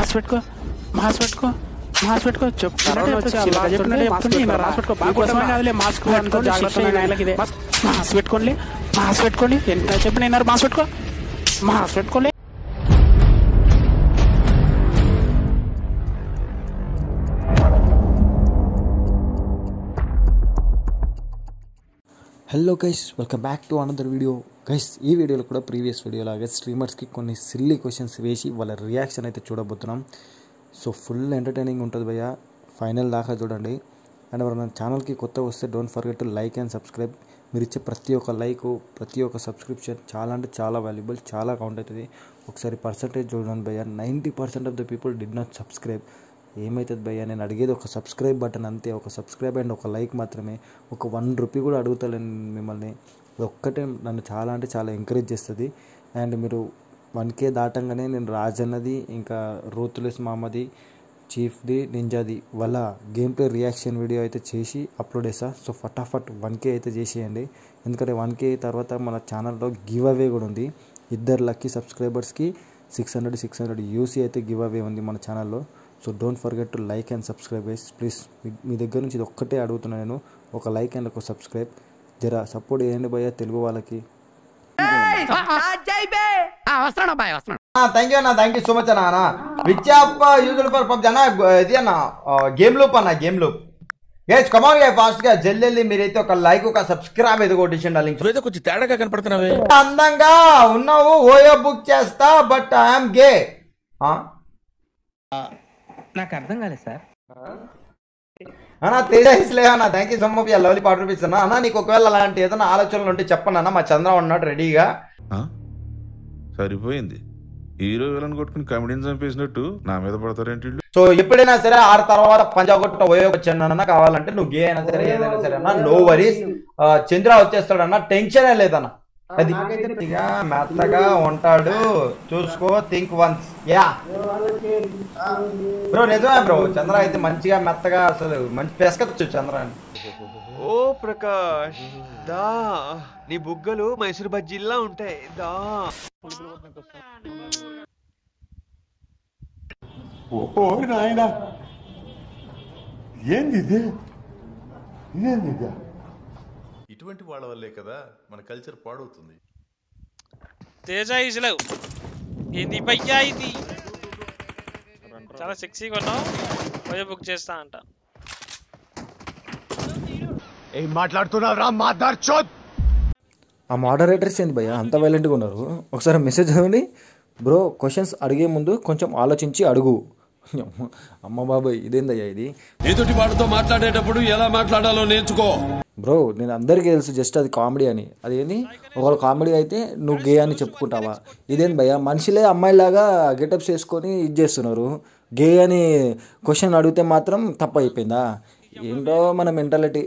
Mass పెట్టుకో mass పెట్టుకో mass పెట్టుకో కరోనా వచ్చి చెప్తున్నట్టు అలా చెప్తున్నట్టు మాస్క్ చెప్తున్నా పెట్టుకో. రాసి పెట్టుకో బాగా బాగా కొట్టమా. కాదులే మాస్క్ పెట్టుకోండి, పెట్టుకోండి జాగ్రత్త జాగ్రత్త నాయనా. నెలకి ఇదే మాస్ పెట్టుకోండి మాస్ పెట్టుకోండి ఎంత చెప్పిన విన్నారు మాస్ పెట్టుకో మాస్ పెట్టుకోలే hello guys welcome back to another video guys ఈ వీడియోలో కూడా ప్రీవియస్ వీడియో లాగా స్ట్రీమర్స్కి కొన్ని సిల్లీ క్వశ్చన్స్ వేసి వాళ్ళ రియాక్షన్ అయితే చూడబోతున్నాం సో ఫుల్ ఎంటర్టైనింగ్ ఉంటుంది భయ్య ఫైనల్ దాకా చూడండి అండ్ మన ఛానల్కి కొత్త వస్తే don't forget to like and subscribe మీరు ఇచ్చే ప్రతి ఒక్క లైక్ ప్రతి ఒక్క సబ్స్క్రిప్షన్ చాలా అంటే చాలా వాల్యుబుల్ చాలా కౌంట్ అవుతుంది ఒకసారి పర్సంటేజ్ చూడండి భయ్య ninety percent of the people did not subscribe ఏమవుతుంది భయ్య నేను అడిగేది ఒక సబ్స్క్రైబ్ బటన్ అంతే ఒక సబ్స్క్రైబ్ అండ్ ఒక లైక్ మాత్రమే ఒక వన్ రూపీ కూడా అడుగుతలేను మిమ్మల్ని ఇది ఒక్కటే నన్ను చాలా అంటే చాలా ఎంకరేజ్ చేస్తుంది అండ్ మీరు వన్ కే దాటంగానే నేను రాజన్నది ఇంకా రోతులెస్ మామది చీఫ్ది నింజాది వాళ్ళ గేమ్ ప్లే రియాక్షన్ వీడియో అయితే చేసి అప్లోడ్ చేస్తా సో ఫటాఫట్ వన్ కే అయితే చేసేయండి ఎందుకంటే వన్ కే తర్వాత మన ఛానల్లో గివ్ అవే కూడా ఉంది ఇద్దరు లక్కీ సబ్స్క్రైబర్స్కి six hundred six hundred UC అయితే గివ్ అవే ఉంది మన ఛానల్లో so don't forget to like and subscribe guys please మీ దగ్గర నుంచి ఇది ఒక్కటే అడుగుతున్నాను నేను ఒక లైక్ అండ్ ఒక సబ్స్క్రైబ్ జర సపోర్ట్ చేయండి భయ్య తెలుగు వాళ్ళకి వస్తున్నాడు అబ్బాయి వస్తున్నాడు థ్యాంక్ యూ అన్న థ్యాంక్ యూ సో మచ్ అన్న అన్న which app used for PUBG అన్న గ- ఇది అన్న గేమ్ లూప్ అన్న గేమ్ లూప్ గైస్ కమాన్ గా ఫాస్ట్ గా జల్లెల్లి మీరైతే ఒక లైక్ ఒక సబ్స్క్రైబ్ ఏదో కొట్టించండి లింక్ నువ్వైతే కొంచెం తేడాగా కనపడుతున్నావే అందంగా ఉన్నావు ఓయో బుక్ చేస్తా బట్ ఐఎమ్ గే నాకు అర్థం కాలేదు సార్ అన్న తేజ ఇస్లే అన్న thank you so much lovely పాట రూపిస్తున్నా అన్న నీకు ఒకవేళ అలాంటి ఏదైనా ఆలోచనలు ఉంటే చెప్పండి అన్న మా చంద్ర ఉన్నాడు రెడీగా ఆ? సరిపోయింది హీరో విలన్ కొట్టుకుని కమెడీని చంపేసినట్టు నా మీద పడతారేంటి వీళ్ళు? సో ఎప్పుడైనా సరే ఆరు తర్వాత పంజాగొట్ట ఉపయోగించండి అన్న కావాలంటే నువ్వు గే అయినా సరే ఏదైనా సరే అన్న నో వరీస్ చంద్ర వచ్చేస్తాడు అన్న టెన్షన్ లేదన్న అది ఇక మెత్తగా ఉంటాడు చూసుకో థింక్ వన్స్ యా బ్రో నిజమే బ్రో చంద్ర అయితే మంచిగా మెత్తగా అసలు మంచి పెసకచ్చు చంద్ర అని ఓ ప్రకాష్ దా నీ బుగ్గలు మైసూర్ బజ్జీల్లా ఉంటాయి దా ఓ నాయనా ఏంది ఇది ఇదేంది ఇది ఇటువంటి వాళ్ళ వల్లే కదా మన కల్చర్ పాడవుతుంది తేజ ఈజ్ లవ్ ఏంది భయ్యా ఇది చాలా సెక్సీగా ఉన్నావు పోయి బుక్ చేస్తా అంట ఏం మాట్లాడుతున్నావు రా మాదార్ చోద్ ఆ మోడరేటర్స్ ఏంది భయ్య అంత వైలెంట్గా ఉన్నారు ఒకసారి మెసేజ్ చదవండి బ్రో క్వశ్చన్స్ అడిగే ముందు కొంచెం ఆలోచించి అడుగు అమ్మ- అమ్మ బాబాయ్ ఇదేందయ్యా ఇది ఎదుటి వాడితో మాట్లాడేటప్పుడు ఎలా మాట్లాడాలో నేర్చుకో బ్రో నేను అందరికీ తెలుసు జస్ట్ అది కామెడీ అని అదేంది ఒకవేళ కామెడీ అయితే నువ్వు గే అని చెప్పుకుంటావా ఇదేంది భయ్య మనుషులే అమ్మాయిలాగా గెటప్స్ వేసుకొని ఇది చేస్తున్నారు గే అని క్వశ్చన్ అడిగితే మాత్రం తప్పు అయిపోయిందా ఏంటో మన mentality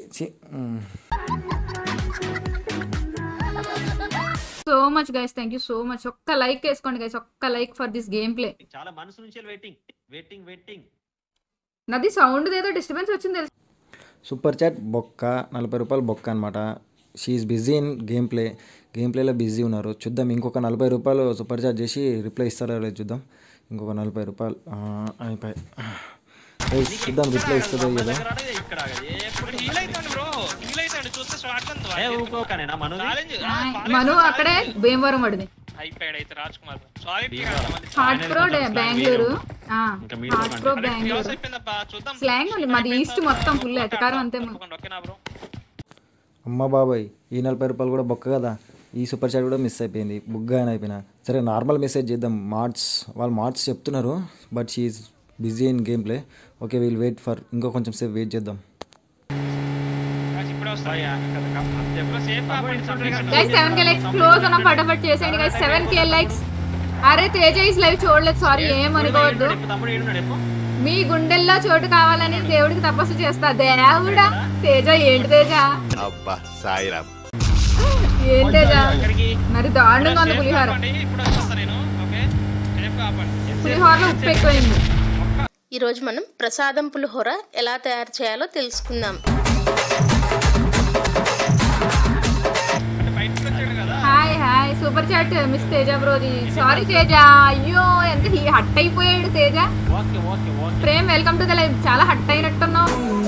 so much guys thank you so much ఒక్క లైక్ వేసుకోండి గైస్ ఒక్క like for this game play చాలా మనసు నుంచి వెయిటింగ్ వెయిటింగ్ వెయిటింగ్ నాది సౌండ్ ఏదో డిస్టర్బెన్స్ వచ్చింది తెలుసు సూపర్ చాట్ బొక్క నలభై రూపాయలు బొక్క అనమాట she busy in game play game ప్లేలో బిజీ ఉన్నారు చూద్దాం ఇంకొక నలభై రూపాయలు సూపర్ చాట్ చేసి రిప్లై ఇస్తారో లేదు చూద్దాం ఇంకొక నలభై రూపాయలు ఆ, అయిపోయి ఏయ్, చూద్దాం రిప్లై ఇస్తుందో ఏదో ఇక్కడ ఇప్పుడు హీల్ అవుతాడు బ్రో హీల్ అవుతాడు చూస్తే స్వాగతం ఊకోకనేనా మనది ఛాలెంజ్ మను అక్కడే భీమవరం పడింది అయిపోయాడు అయితే Raj Kumar sorry heart pro Bengaluru ఇంకా మీరు హార్ట్ ప్రో బెంగళూరు క్లోజ్ అయిపోయిందబ్బా చూద్దాం స్లాంగ్ ఉంది మాది ఈస్ట్ మొత్తం ఫుల్ ఎటకారం అంతే మా- తప్పకుండా ఓకేనా బ్రో అమ్మ బాబాయ్ ఈ నలభై రూపాయలు కూడా బొక్క కదా ఈ సూపర్ చాట్ కూడా మిస్ అయిపోయింది బుగ్గా అని అయిపోయినా సరే నార్మల్ మెసేజ్ చేద్దాం మార్ట్స్ వాళ్ళు మార్ట్స్ చెప్తున్నారు but she busy in game play okay we'll wait for ఇంకో కొంచెం సేపు వెయిట్ చేద్దాం రాజ్ ఇప్పుడే వస్తాయి safe guys seven K likes close ఉన్న ఫటాఫట్ చేసేయండి గైస్ సెవెన్ కే లైక్స్ అరే తేజ ఇస్ లైవ్ చూడలేదు సారీ ఏమనుకోవద్దు తమ్ముడు ఏడున్నాడు ఎప్పు మీ గుండెల్లో చోటు కావాలని దేవుడికి తపస్సు చేస్తా దేవుడా తేజ ఏంటి తేజ అబ్బా సాయిరామ్ ఏం తేజ మరి దారుణంగా ఉంది పులిహోర ఇప్పుడు వచ్చేస్తా నేను ఓకే సేఫ్ కాపాడు పులిహోరలో ఉప్పు ఎక్కువైంది ఈరోజు మనం ప్రసాదం పులిహోర ఎలా తయారు చేయాలో తెలుసుకుందాం అంటే బయటకు వచ్చాడు కదా hi hi super super chat miss Teja బ్రోది సారీ తేజ అయ్యో ఎంత హట్ అయిపోయాడు Teja okay okay okay Prem welcome to the live చాలా హట్ అయినట్టున్నావు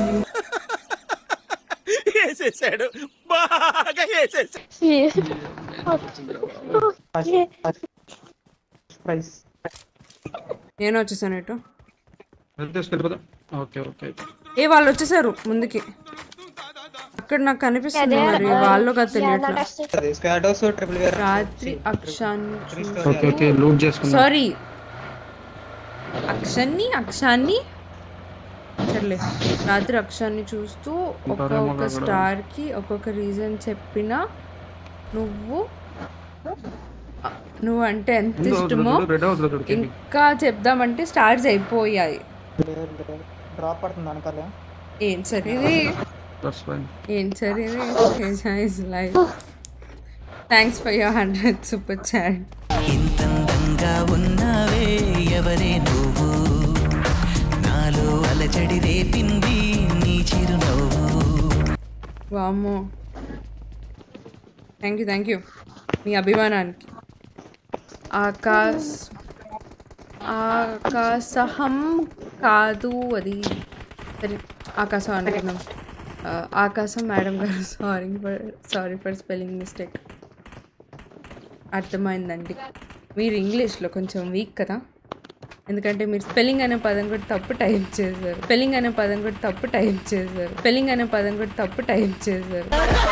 వేసేసాడు బాగా వేసేసాడు నేను వచ్చేసాను ఇటు తీసుకెళ్ళిపోతా ఓకే ఓకే ఏ వాళ్ళు వచ్చేసారు ముందుకి అక్కడ నాకు కనిపిస్తుంది మరి వాళ్ళు కదా తెలియట్లా రాత్రి అక్షాన్ని ఓకే ఓకే లూట్ చేసుకుందాం సారీ అక్షాన్ని అక్షాన్ని సర్లే రాత్రి అక్షాన్ని చూస్తూ ఒక్కొక్క స్టార్ కి ఒక్కొక్క రీజన్ చెప్పినా నువ్వు నువ్వు అంటే ఎంత ఇష్టమో ఇంకా చెప్దామంటే స్టార్స్ అయిపోయాయి డ్రాప్ పడుతుంది అనుకోలే ఏం సరే ఏం సరే is live thanks for your hundred super chat ఇంతందంగా ఉన్నావే ఎవరే నువ్వు నాలో అలజడి రేపింది నీ చిరునవ్వు వామ్మో థ్యాంక్ యూ థ్యాంక్ యూ మీ అభిమానానికి ఆకాశ్ ఆకాశహం కాదు అది సరే ఆకాశం అనుకున్నాం ఆ, ఆకాశం మేడం గారు sorry for sorry for spelling mistake అర్థమైందండి మీరు ఇంగ్లీష్లో కొంచెం వీక్ కదా ఎందుకంటే మీరు స్పెల్లింగ్ అనే పదం కూడా తప్పు టైప్ చేశారు స్పెల్లింగ్ అనే పదం కూడా తప్పు టైప్ చేశారు స్పెల్లింగ్ అనే పదం కూడా తప్పు టైప్ చేశారు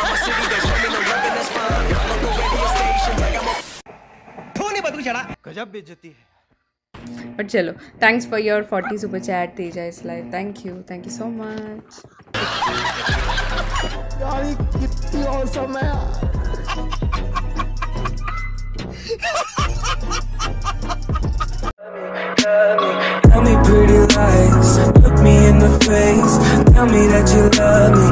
गजब बेइज्जती है బట్ చలో thanks for your forty super chat Teja is live thank you thank you so much यार ये कितनी औसम है यार Tell me pretty lies, look me in the face. Tell me that you love me.